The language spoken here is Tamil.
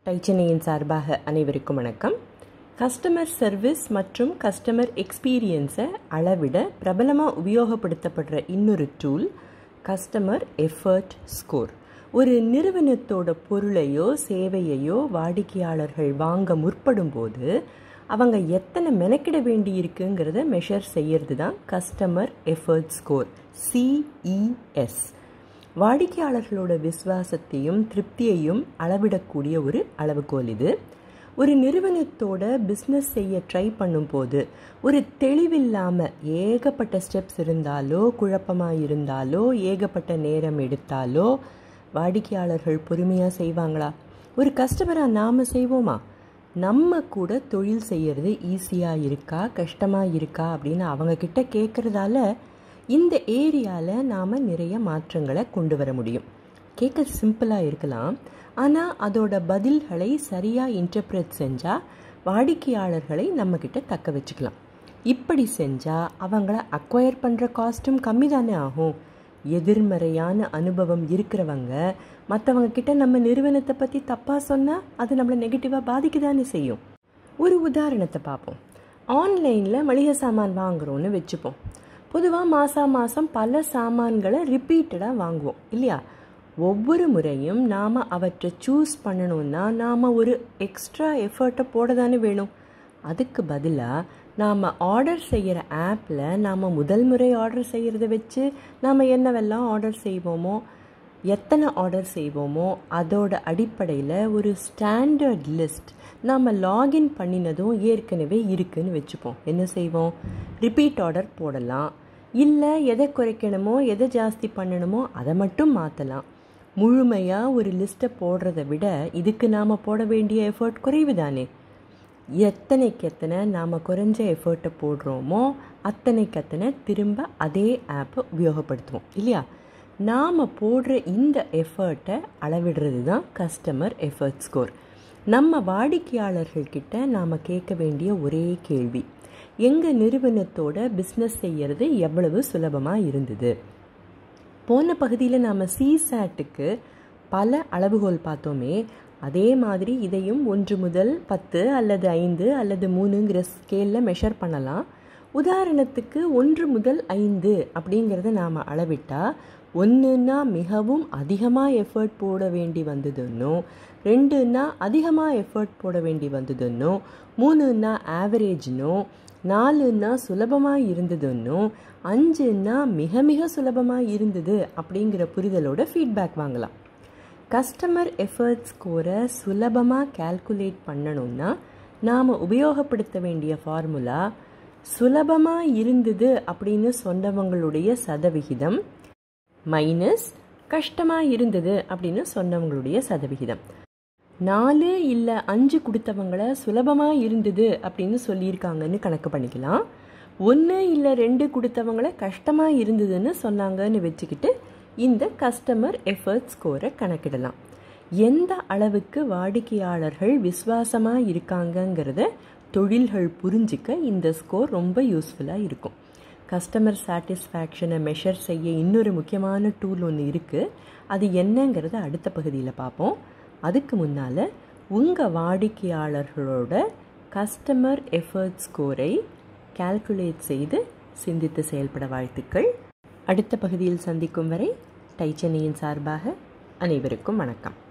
டைச்சனையின் சார்பாக அனைவருக்கும் வணக்கம் கஸ்டமர் சர்வீஸ் மற்றும் கஸ்டமர் எக்ஸ்பீரியன்ஸை அளவிட பிரபலமாக உபயோகப்படுத்தப்படுற இன்னொரு டூல் கஸ்டமர் எஃபர்ட் ஸ்கோர் ஒரு நிறுவனத்தோட பொருளையோ சேவையையோ வாடிக்கையாளர்கள் வாங்க முற்படும் போது அவங்க எத்தனை மெனக்கிட வேண்டி இருக்குங்கிறத மெஷர் செய்யறது தான் கஸ்டமர் எஃபர்ட் ஸ்கோர் சிஇஎஸ் வாடிக்கையாளர்களோட விசுவாசத்தையும் திருப்தியையும் அளவிடக்கூடிய ஒரு அளவுகோல் இது ஒரு நிறுவனத்தோட பிஸ்னஸ் செய்ய ட்ரை பண்ணும்போது ஒரு தெளிவில்லாமல் ஏகப்பட்ட ஸ்டெப்ஸ் இருந்தாலோ குழப்பமாக இருந்தாலோ ஏகப்பட்ட நேரம் எடுத்தாலோ வாடிக்கையாளர்கள் பொறுமையாக செய்வாங்களா ஒரு கஸ்டமராக நாம் செய்வோமா நம்ம கூட தொழில் செய்கிறது ஈஸியாக இருக்கா கஷ்டமாக இருக்கா அப்படின்னு அவங்கக்கிட்ட கேட்குறதால இந்த ஏரியாவில் நாம் நிறைய மாற்றங்களை கொண்டு வர முடியும் கேட்க சிம்பிளாக இருக்கலாம் ஆனால் அதோட பதில்களை சரியாக இன்டர்பிரட் செஞ்சால் வாடிக்கையாளர்களை நம்மக்கிட்ட தக்க வச்சுக்கலாம் இப்படி செஞ்சால் அவங்கள அக்வயர் பண்ணுற காஸ்ட்டும் கம்மி தானே ஆகும் எதிர்மறையான அனுபவம் இருக்கிறவங்க மற்றவங்க கிட்ட நம்ம நிறுவனத்தை பற்றி தப்பாக சொன்னால் அது நம்மளை நெகட்டிவாக பாதிக்க தானே செய்யும் ஒரு உதாரணத்தை பார்ப்போம் ஆன்லைனில் மளிகை சாமான் வாங்குகிறோன்னு வச்சுப்போம் பொதுவாக மாதம் மாதம் பல சாமான்களை ரிப்பீட்டடாக வாங்குவோம் இல்லையா ஒவ்வொரு முறையும் நாம் அவற்றை சூஸ் பண்ணணும்னா நாம் ஒரு எக்ஸ்ட்ரா எஃபர்ட்டை போட தானே வேணும் அதுக்கு பதிலாக நாம் ஆர்டர் செய்கிற ஆப்பில் நாம் முதல் முறை ஆர்டர் செய்கிறத வச்சு நாம் என்னவெல்லாம் ஆர்டர் செய்வோமோ எத்தனை ஆர்டர் செய்வோமோ அதோட அடிப்படையில் ஒரு ஸ்டாண்டர்ட் லிஸ்ட் நாம் லாகின் பண்ணினதும் ஏற்கனவே இருக்குன்னு வச்சுப்போம் என்ன செய்வோம் ரிப்பீட் ஆர்டர் போடலாம் இல்லை எதை குறைக்கணுமோ எதை ஜாஸ்தி பண்ணணுமோ அதை மட்டும் மாற்றலாம் முழுமையாக ஒரு லிஸ்ட்டை போடுறத விட இதுக்கு நாம் போட வேண்டிய எஃபர்ட் குறைவு தானே எத்தனைக்கு எத்தனை நாம் குறைஞ்ச எஃபர்ட்டை போடுறோமோ அத்தனைக்கு அத்தனை திரும்ப அதே ஆப்பை உபயோகப்படுத்துவோம் இல்லையா நாம் போடுற இந்த எஃபர்ட்டை அளவிடுறது தான் கஸ்டமர் எஃபர்ட் ஸ்கோர் நம்ம வாடிக்கையாளர்கள்கிட்ட நாம் கேட்க வேண்டிய ஒரே கேள்வி எங்கள் நிறுவனத்தோட பிஸ்னஸ் செய்கிறது எவ்வளவு சுலபமாக இருந்தது போன பகுதியில் நாம் சிசாட்டுக்கு பல அளவுகோல் பார்த்தோமே அதே மாதிரி இதையும் ஒன்று முதல் பத்து அல்லது ஐந்து அல்லது மூணுங்கிற ஸ்கேலில் மெஷர் பண்ணலாம் உதாரணத்துக்கு ஒன்று முதல் ஐந்து அப்படிங்கிறத நாம் அளவிட்டால் ஒன்றுன்னா மிகவும் அதிகமாக எஃபர்ட் போட வேண்டி வந்ததுன்னோ ரெண்டுன்னா அதிகமாக எஃபர்ட் போட வேண்டி வந்ததுன்னோ மூணுன்னா ஆவரேஜ்னோ நாலுன்னா சுலபமாக இருந்ததுன்னோ அஞ்சுன்னா மிக மிக சுலபமாக இருந்தது அப்படிங்கிற புரிதலோட ஃபீட்பேக் வாங்கலாம் கஸ்டமர் எஃபர்ட் ஸ்கோரை சுலபமாக கேல்குலேட் பண்ணணும்னா நாம் உபயோகப்படுத்த வேண்டிய ஃபார்முலா சுலபமாக இருந்தது அப்படின்னு சொன்னவங்களுடைய சதவிகிதம் மைனஸ் கஷ்டமாக இருந்தது அப்படின்னு சொன்னவங்களுடைய சதவிகிதம் நாலு இல்லை அஞ்சு கொடுத்தவங்கள சுலபமாக இருந்தது அப்படின்னு சொல்லியிருக்காங்கன்னு கணக்கு பண்ணிக்கலாம் ஒன்று இல்லை ரெண்டு கொடுத்தவங்கள கஷ்டமாக இருந்ததுன்னு சொன்னாங்கன்னு வச்சுக்கிட்டு இந்த கஸ்டமர் எஃபர்ட் ஸ்கோரை கணக்கிடலாம் எந்த அளவுக்கு வாடிக்கையாளர்கள் விசுவாசமாக இருக்காங்கங்கிறத தொழில்கள் புரிஞ்சிக்க இந்த ஸ்கோர் ரொம்ப யூஸ்ஃபுல்லாக இருக்கும் கஸ்டமர் சாட்டிஸ்ஃபேக்ஷனை மெஷர் செய்ய இன்னொரு முக்கியமான டூல் ஒன்று இருக்குது அது என்னங்கிறத அடுத்த பகுதியில் பார்ப்போம் அதுக்கு முன்னால் உங்கள் வாடிக்கையாளர்களோட கஸ்டமர் எஃபர்ட் ஸ்கோரை கால்குலேட் செய்து சிந்தித்து செயல்பட வாழ்த்துக்கள் அடுத்த பகுதியில் சந்திக்கும் வரை டைச்சனியின் சார்பாக அனைவருக்கும் வணக்கம்